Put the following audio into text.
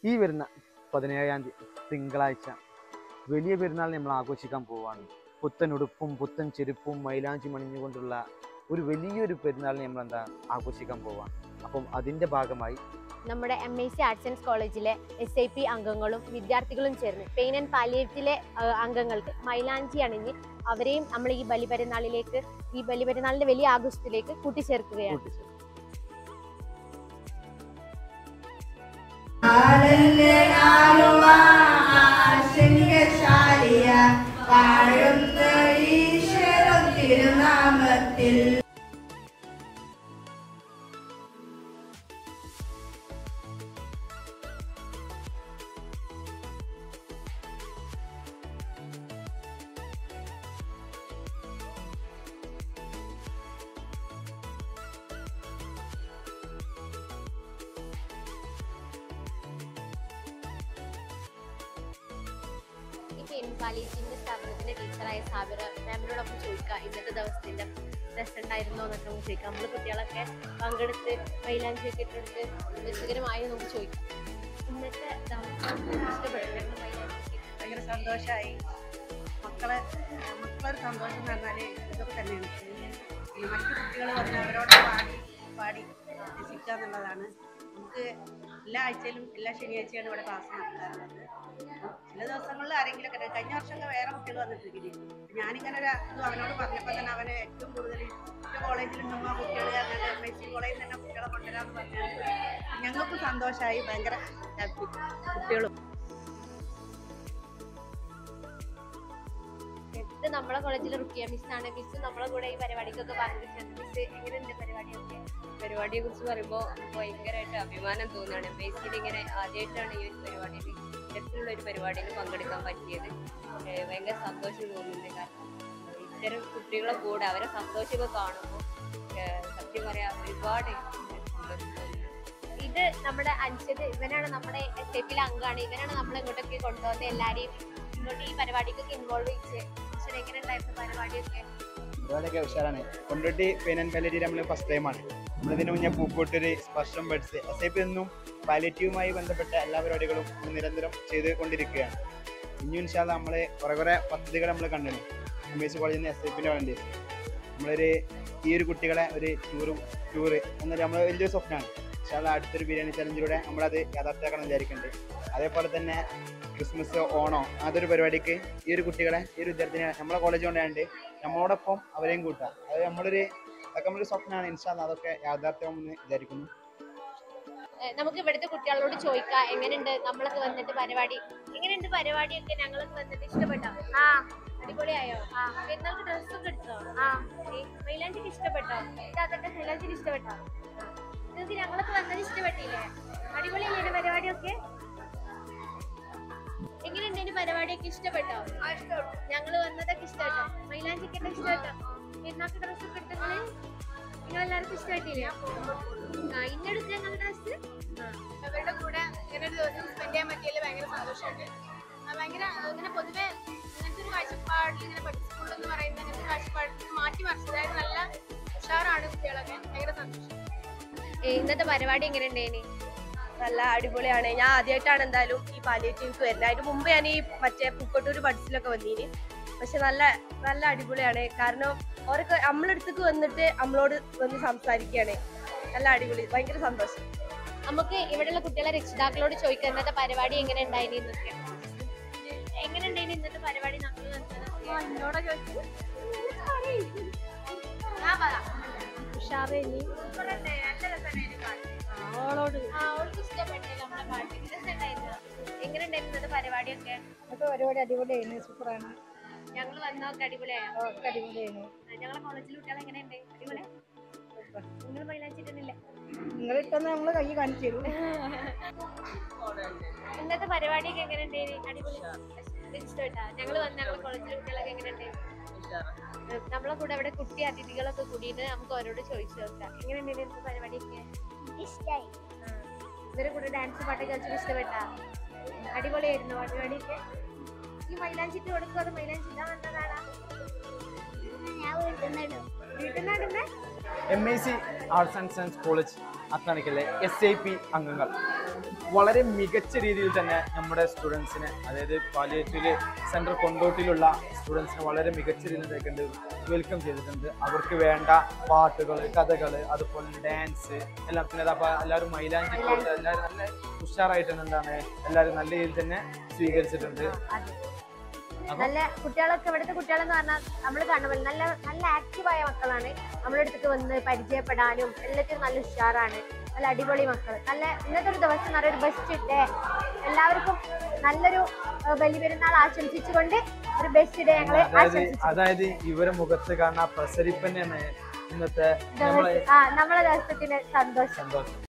ഈ വരുന്ന പതിനേഴാം തീയതി തിങ്കളാഴ്ച വലിയ പെരുന്നാൾ നമ്മൾ ആഘോഷിക്കാൻ പോവാണ് പുത്തൻ ഉടുപ്പും പുത്തൻ ചെരുപ്പും മൈലാഞ്ചി മണിഞ്ഞുകൊണ്ടുള്ള ഒരു വലിയൊരു പെരുന്നാൾ നമ്മൾ എന്താ ആഘോഷിക്കാൻ പോവാണ് അപ്പം അതിൻ്റെ ഭാഗമായി നമ്മുടെ M I C arts and കോളേജിലെ എസ് ഐ പി അംഗങ്ങളും വിദ്യാർത്ഥികളും ചേർന്ന് പെയിൻ ആൻഡ് പാലിയേറ്റിലെ അംഗങ്ങൾക്ക് മൈലാഞ്ചി അണിഞ്ഞ് അവരെയും നമ്മൾ ഈ ബലിപെരുന്നാളിലേക്ക് ഈ ബലിപെരുന്നാളിന്റെ വലിയ ആഘോഷത്തിലേക്ക് കൂട്ടിച്ചേർക്കുകയാണ് കൂട്ടിച്ചേർക്കും ആശങ്കശാലിയ വാഴുന്ന ഈശ്വരൻ തിരുനാമത്തിൽ ഈ പെയിൻ പാലിയേറ്റിന്റെ സ്ഥാപനത്തിന്റെ ടീച്ചറായ സാബിറ മാമിനോടൊപ്പം ചോദിക്കുക ഇന്നത്തെ ദിവസത്തിന്റെ രസം ഉണ്ടായിരുന്നോ എന്നൊക്കെ നമുക്ക് ചോദിക്കാം നമ്മൾ കുട്ടികളൊക്കെ പങ്കെടുത്ത് മൈലാഞ്ചി ഒക്കെ ഇട്ടെടുത്ത് രസകരമായി നമുക്ക് ചോദിക്കാം ഇന്നത്തെ ദിവസം ഇഷ്ടപ്പെട്ടു ഞങ്ങൾ മൈലാഞ്ചി ഭയങ്കര സന്തോഷമായി മക്കളെ മക്കളൊരു സന്തോഷം എന്ന് പറഞ്ഞാൽ ഇതൊക്കെ തന്നെയാണ് ഈ മറ്റു കുട്ടികൾ വന്ന് അവരോട് പാടി പാടി രസിക്കുക എന്നുള്ളതാണ് നമുക്ക് എല്ലാ ആഴ്ചയിലും എല്ലാ ശനിയാഴ്ചയാണ് ഇവിടെ ക്ലാസ് നടത്താറുള്ളത് ചില ദിവസങ്ങളിൽ ആരെങ്കിലുമൊക്കെ ഉണ്ട്. കഴിഞ്ഞ വർഷമൊക്കെ വേറെ കുട്ടികൾ വന്നിട്ടിരിക്കുന്നു ഞാനിങ്ങനെ ഒരു ഇത് അവനോട് പറഞ്ഞപ്പോൾ തന്നെ അവന് ഏറ്റവും കൂടുതൽ എൻ്റെ കോളേജിലുണ്ടുമ്പോൾ കുട്ടികൾ അങ്ങനെ എം എസ് സി കോളേജിൽ തന്നെ കുട്ടികളെ കൊണ്ടുവരാമെന്ന് പറഞ്ഞാൽ ഞങ്ങൾക്കും സന്തോഷമായി ഭയങ്കര ഹാപ്പി കുട്ടികളും ഇത് നമ്മളെ കോളേജിലെ റുക്കിയ മിസ് ആണ് മിസ് നമ്മളെ കൂടെ ഈ പരിപാടിക്കൊക്കെ പങ്കെടുത്തത് മിസ് എങ്ങനെയുണ്ട് പരിപാടിയൊക്കെ പരിപാടിയെ കുറിച്ച് പറയുമ്പോൾ ഭയങ്കരമായിട്ട് അഭിമാനം തോന്നുകയാണ് ബേസിൽ ഇങ്ങനെ ആദ്യമായിട്ടാണ് ഈ ഒരു പരിപാടിയിൽ ഇത്തരത്തിലുള്ള ഒരു പരിപാടിയിൽ പങ്കെടുക്കാൻ പറ്റിയത് ഏഹ് ഭയങ്കര സന്തോഷം തോന്നുന്നുണ്ട് കാരണം ഇത്തരം കുട്ടികളെ കൂടെ അവരെ സന്തോഷമൊക്കെ കാണുമ്പോൾ ഏഹ് സത്യം പറയാം ഒരുപാട് സന്തോഷം തോന്നുന്നു ഇത് നമ്മുടെ അൻഷത് ഇവനാണ് നമ്മുടെ എസ് എ പിയിലെ അംഗമാണ് ഇവനാണ് നമ്മളെ ഇങ്ങോട്ടൊക്കെ കൊണ്ടുവന്ന് എല്ലാരെയും ഇങ്ങോട്ട് ഈ പരിപാടിക്കൊക്കെ ഇൻവോൾവ് ചെയ്ത് പക്ഷേ എങ്ങനെ ഉണ്ടായിരുന്നു പരിപാടിയൊക്കെ പരിപാടിയൊക്കെ ഉഷാറാണ് കൊണ്ടോട്ടി പെയിൻ ആൻഡ് പാലിയേറ്റീവ് നമ്മൾ ഫസ്റ്റ് ടൈമാണ് നമ്മളിതിന് മുന്നേ പൂക്കോട്ടൊരു സ്പർശം ബഡ്സ് എസ് ഐ പി എന്നും പാലിയേറ്റീവുമായി ബന്ധപ്പെട്ട എല്ലാ പരിപാടികളും നമ്മൾ നിരന്തരം ചെയ്ത് കൊണ്ടിരിക്കുകയാണ് ഇനി ഇൻഷാല്ല നമ്മൾ കുറേ കുറേ പദ്ധതികൾ നമ്മൾ കണ്ടിരുന്നു എം എസ് കോളേജിൽ നിന്ന് എസ് ഐ പിൻ്റെ വേണ്ടി നമ്മളൊരു ഈ ഒരു കുട്ടികളെ ഒരു ടൂറും ടൂറ് എന്നൊരു നമ്മൾ വലിയൊരു സ്വപ്നമാണ് ഇൻഷാല്ല അടുത്തൊരു ബിരിയാണി ചലഞ്ചിലൂടെ നമ്മളത് യാഥാർത്ഥ്യമാക്കണം വിചാരിക്കുന്നുണ്ട് അതേപോലെ തന്നെ ക്രിസ്മസ് ഓണോ അതൊരു പരിപാടിക്ക് ഈ ഒരു കുട്ടികളെ ഈ ഒരു വിദ്യാർത്ഥിനെ നമ്മളെ കോളേജ് കൊണ്ടാണ്ട് നമ്മളോടൊപ്പം അവരെയും കൂട്ടാം അത് നമ്മളൊരു അതൊക്കെ നമ്മളൊരു സ്വപ്നമാണ് ഇൻഷാല്ല അതൊക്കെ യാഥാർത്ഥ്യമാണെന്ന് വിചാരിക്കുന്നു ഏഹ് നമുക്ക് ഇവിടുത്തെ കുട്ടികളോട് ചോദിക്കാം എങ്ങനെയുണ്ട് നമ്മളൊക്കെ വന്നിട്ട് പരിപാടി എങ്ങനെയുണ്ട് പരിപാടിയൊക്കെ ഞങ്ങളൊക്കെ വന്നിട്ട് ഇഷ്ടപ്പെട്ടോ ആ അടിപൊളിയായോ ആ പെരുന്നാൾക്ക് ഡ്രസ്സൊക്കെ എടുത്തോ ആ മൈലാഞ്ചിക്ക് ഇഷ്ടപ്പെട്ടോ ഇതാകട്ടെ മൈലാഞ്ചിക്ക് ഇഷ്ടപ്പെട്ടോ നിങ്ങൾക്ക് ഞങ്ങളൊക്കെ വന്നത് ഇഷ്ടപ്പെട്ടില്ലേ അടിപൊളിയല്ലേ പരിപാടിയൊക്കെ എങ്ങനെയുണ്ട് ഇനി പരിപാടിയൊക്കെ ഇഷ്ടപ്പെട്ടോ ഞങ്ങൾ വന്നതൊക്കെ ഇഷ്ടപ്പെട്ടോ മൈലാഞ്ചിക്കൊക്കെ ഇഷ്ടപ്പെട്ടോ പെരുന്നാൾക്ക് ഡ്രസ്സൊക്കെ എടുത്തത് നിങ്ങൾ എല്ലാവർക്കും ഇഷ്ടമായിട്ടില്ലേ ആ ഇന്നെടുത്ത് ഞങ്ങൾ ഡ്രസ്സ് അവരുടെ കൂടെ ഇങ്ങനെ ഒരു ദിവസം സ്പെൻഡ് ചെയ്യാൻ പറ്റിയതിൽ ഭയങ്കര സന്തോഷമുണ്ട് ആ, ഭയങ്കര ആ, ഇങ്ങനെ പൊതുവെ ഇങ്ങനത്തെ ഒരു കാഴ്ചപ്പാടിൽ ഇങ്ങനെ പഠിച്ച സ്കൂൾ എന്ന് പറയുന്ന ഇങ്ങനത്തെ കാഴ്ചപ്പാടിൽ മാറ്റി മറിച്ചതായത് നല്ല ഉഷാറാണ് കുട്ടികളൊക്കെ ഭയങ്കര സന്തോഷം ഏ, ഇന്നത്തെ പരിപാടി എങ്ങനെ ഉണ്ടായിനി നല്ല അടിപൊളിയാണ് ഞാൻ ആദ്യമായിട്ടാണ് എന്തായാലും ഈ പാലിയേറ്റീവ്ക്ക് വരുന്നത് അതിന് മുമ്പ് ഞാൻ ഈ മറ്റേ പൂക്കോട്ടൂർ ബഡ്സിലൊക്കെ വന്നീന് പക്ഷെ നല്ല നല്ല അടിപൊളിയാണ് കാരണം അവരൊക്കെ നമ്മളടുത്തേക്ക് വന്നിട്ട് നമ്മളോട് വന്ന് സംസാരിക്കുകയാണ് നല്ല അടിപൊളി ഭയങ്കര സന്തോഷം നമുക്ക് ഇവിടെയുള്ള കുട്ടികളെ രക്ഷിതാക്കളോട് ചോദിക്കാം ഇന്നത്തെ പരിപാടി എങ്ങനെ ഉണ്ടായിനി എന്നൊക്കെ എങ്ങനെ ഉണ്ടായിനി ഇന്നത്തെ പരിപാടി നമ്മൾ എന്നോട് ചോദിച്ചു ഉഷാറേനി അവളോട് ആ അവൾക്ക് ഇഷ്ടപ്പെട്ടേ നമ്മളെ പാട്ട് രസമുണ്ടായിരുന്നു എങ്ങനെ ഉണ്ടായിരുന്നു ഇന്നത്തെ പരിപാടിയൊക്കെ ഇന്നത്തെ പരിപാടി അടിപൊളിയായിരുന്നു സൂപ്പറാണ് ഞങ്ങൾ വന്നൊക്കെ അടിപൊളിയായോ ഒക്കെ അടിപൊളിയായിരുന്നു ഞങ്ങളെ കോളേജിലെ കുട്ടികൾ എങ്ങനെയുണ്ട് അടിപൊളി നിങ്ങൾ മൈലാഞ്ചിട്ടുന്നില്ലേ നിങ്ങൾ ഇട്ടെന്ന് നമ്മള് കൈ കാണിച്ചു തരും ഇന്നത്തെ പരിപാടിയൊക്കെ എങ്ങനെ ഉണ്ടായി അടിപൊളി ഇഷ്ടപ്പെട്ടാ ഞങ്ങൾ വന്ന ഞങ്ങളെ കോളേജിലെ കുട്ടികളൊക്കെ എങ്ങനെ ഉണ്ടായി നമ്മളെ കൂടെ അവിടെ കുട്ടി അതിഥികളൊക്കെ കൂടിയിട്ട് നമുക്ക് അവരോട് ചോദിച്ചു നോക്കാം എങ്ങനെ ഉണ്ടായി ഇന്നത്തെ പരിപാടിയൊക്കെ ഇഷ്ടായി ഇവരെ കൂടെ ഡാൻസ് പാട്ടൊക്കെ കളിച്ചിട്ട് ഇഷ്ടപ്പെട്ടാ അടിപൊളിയായിരുന്നു പരിപാടിയൊക്കെ ഈ മൈലാഞ്ചിട്ട് കൊടുക്കും അത് മൈലാഞ്ചി ഇടാൻ വന്നതാണാ ഞാൻ വീട്ടിൽ നിന്ന് വീട്ടിൽ നിന്ന് M I C arts and science college അത്ലാനിക്കലെ എസ് ഐ പി അംഗങ്ങൾ വളരെ മികച്ച രീതിയിൽ തന്നെ നമ്മുടെ സ്റ്റുഡൻസിനെ അതായത് പാലിയേറ്റീവ് സെൻറ്റർ കൊണ്ടോട്ടിലുള്ള സ്റ്റുഡൻസിനെ വളരെ മികച്ച രീതിയിൽ എന്തൊക്കെയുണ്ട് വെൽക്കം ചെയ്തിട്ടുണ്ട് അവർക്ക് വേണ്ട പാട്ടുകൾ കഥകൾ അതുപോലെ ഡാൻസ് എല്ലാം പിന്നെ അപ്പൊ എല്ലാവരും മൈലാഞ്ചി കൊണ്ട് എല്ലാവരും നല്ല ഉഷാറായിട്ട് തന്നെ എന്താണ് എല്ലാവരും നല്ല രീതിയിൽ തന്നെ സ്വീകരിച്ചിട്ടുണ്ട് അപ്പൊ നല്ല കുട്ടികളൊക്കെ ഇവിടുത്തെ കുട്ടികളെന്ന് പറഞ്ഞാൽ നമ്മൾ കാണുന്ന പോലെ നല്ല നല്ല ആക്റ്റീവായ മക്കളാണ് നമ്മുടെ അടുത്തേക്ക് വന്ന് പരിചയപ്പെടാനും എല്ലാത്തിനും നല്ല ഉഷാറാണ് നല്ല അടിപൊളി മക്കൾ നല്ല ഇന്നത്തെ ഒരു ദിവസം നല്ലൊരു ബെസ്റ്റ് ഡേ എല്ലാവർക്കും നല്ലൊരു ഏഹ്, ബലിപെരുന്നാൾ ആശംസിച്ചുകൊണ്ട് ഒരു ബെസ്റ്റ് ഡേ ഞങ്ങൾ അതായത് ആശംസിച്ചു അതായത് ഇവരെ മുഖത്ത് കാണുന്ന പ്രസരിപ്പ് തന്നെയാണ് ഇന്നത്തെ നമ്മളെ ദിവസം- ആ നമ്മളെ ദിവസത്തിന്റെ സന്തോഷം സന്തോഷം